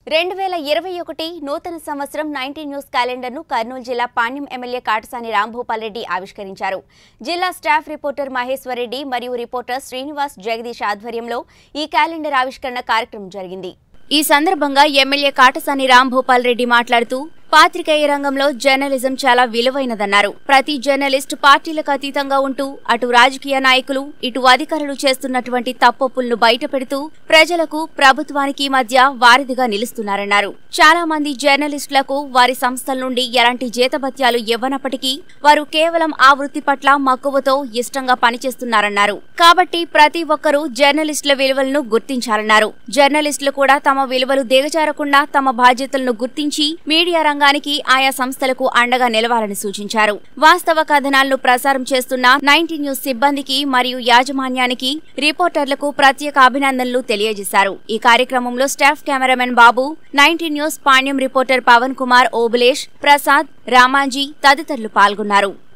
రెండు వేల ఇరవై ఒకటి నూతన సంవత్సరం నైన్టీన్ న్యూస్ క్యాలెండర్ను కర్నూలు జిల్లా పాణ్యం ఎమ్మెల్యే కాటసాని రాంభూపాల్ రెడ్డి ఆవిష్కరించారు జిల్లా స్టాఫ్ రిపోర్టర్ మహేశ్వర్ రెడ్డి మరియు రిపోర్టర్ శ్రీనివాస్ జగదీష్ ఆధ్వర్యంలో ఈ క్యాలెండర్ ఆవిష్కరణ కార్యక్రమం జరిగింది ఈ సందర్భంగా ఎమ్మెల్యే కాటసాని రాంభూపాల్ రెడ్డి మాట్లాడుతూ పాత్రికేయ రంగంలో జర్నలిజం చాలా విలువైనదన్నారు ప్రతి జర్నలిస్ట్ పార్టీలకు అతీతంగా ఉంటూ అటు రాజకీయ నాయకులు ఇటు అధికారులు చేస్తున్నటువంటి తప్పొప్పులను బయటపెడుతూ ప్రజలకు ప్రభుత్వానికి మధ్య వారధిగా నిలుస్తున్నారన్నారు చాలా మంది జర్నలిస్టులకు వారి సంస్థల నుండి ఎలాంటి జీతభత్యాలు ఇవ్వనప్పటికీ వారు కేవలం ఆ వృత్తి పట్ల మక్కువతో ఇష్టంగా పనిచేస్తున్నారన్నారు కాబట్టి ప్రతి ఒక్కరూ జర్నలిస్టుల విలువలను గుర్తించాలన్నారు జర్నలిస్టులు కూడా తమ విలువలు దిగజారకుండా తమ బాధ్యతలను గుర్తించి మీడియా రంగానికి ఆయా సంస్థలకు అండగా నిలవాలని సూచించారు వాస్తవ కథనాలను ప్రసారం చేస్తున్న నైన్టీ న్యూస్ సిబ్బందికి మరియు యాజమాన్యానికి రిపోర్టర్లకు ప్రత్యేక అభినందనలు తెలియజేశారు ఈ కార్యక్రమంలో staff cameraman Babu ninety news Panyam reporter Pavan Kumar Obulesh Prasad Ramanji తదితరులు పాల్గొన్నారు